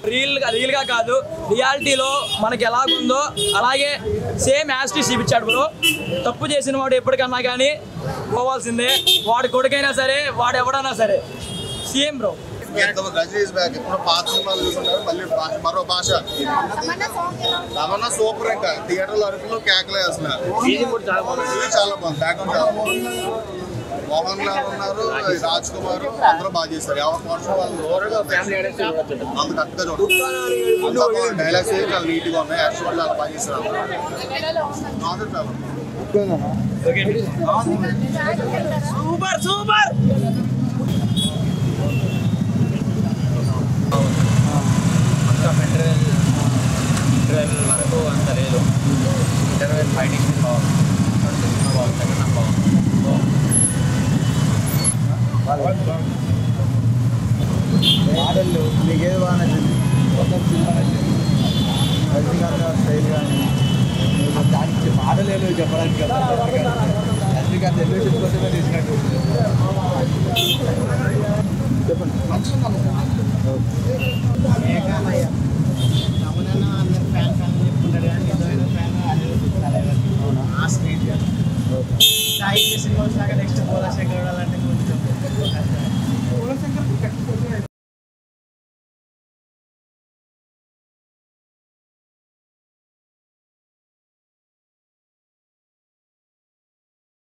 real రియల్గా కాదు రియాలిటీలో మనకి ఎలాగుందో అలాగే సేమ్ యాస్టిస్ చూపించాడు బ్రో తప్పు చేసిన వాడు ఎప్పటికన్నా కానీ పోవాల్సిందే వాడి కొడుకైనా సరే వాడు ఎవడైనా సరే సేమ్ బ్రో గజరీస్ బ్యాక్ ఇప్పుడు పాత సినిమాలు చూసుకుంటారు మళ్ళీ భాష మరో భాష తమన్నా సూపర్ ఇంకా థియేటర్లో అరుపులో కేకలే అసలు ఇది చాలా బాగుంది బ్యాక్గ్రౌండ్ చాలా బాగుంది మోహన్ లాల్ ఉన్నారు రాజ్ కుమార్ అందరూ బాగా చేశారు ఎవరి పోర్షన్ వాళ్ళు అంత కరెక్ట్గా చూడండి డైలాగ్స్ చాలా నీట్ గా ఉన్నాయి యాక్షన్ చాలా బాగా చేశారు అందరూ చాలా సూపర్ సూపర్ మొత్తం ఇంటర్వెల్ ఇంటర్వెల్ వరకు అంత లేదు ఇంటర్వెల్ ఫైటింగ్ బాగుంది సినిమా బాగుంది సెకండ్ బాగుంది మోడళ్ళు మీకు ఏది బాగా నచ్చింది మొత్తం సినిమా నచ్చింది రజనీకాంత్ గారి స్టైల్ కానీ మీకు దానికి మోడల్ ఏదో చెప్పడానికి కదా రజనీకాంత్ ఎలివేషన్ కోసమే తీసినట్టు చెప్పండి